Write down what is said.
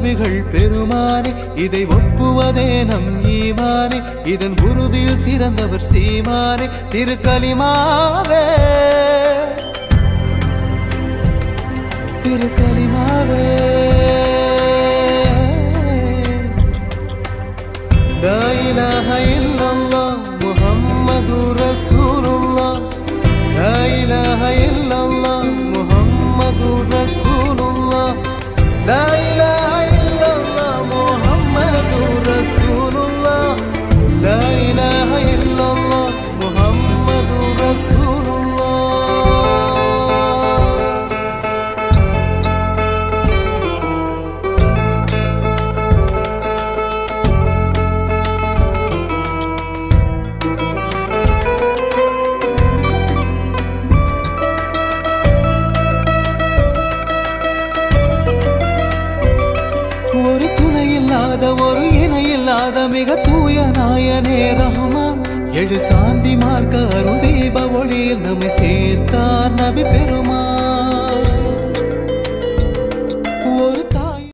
நபிகள் பெருமானே இதை ஒப்புவதே நம் ஈமானே இதன் உறுதியில் சிறந்தவர் சீமானே திருக்கலிமாவே திருக்கலிமாவே لا إله إلا الله محمد رسول الله لا إله إلا الله محمد رسول الله لا إله إلا الله محمد رسول الله لا إله إلا الله محمد رسول الله ஒரு துணை இல்லாத ஒரு இணை இல்லாத மிக தூய நாயனே ரஹ்மான் எழு சாந்தி மார்க்க அருள் தீப ஒளியில் நம்மை சேர்த்தார் நபி பெருமான்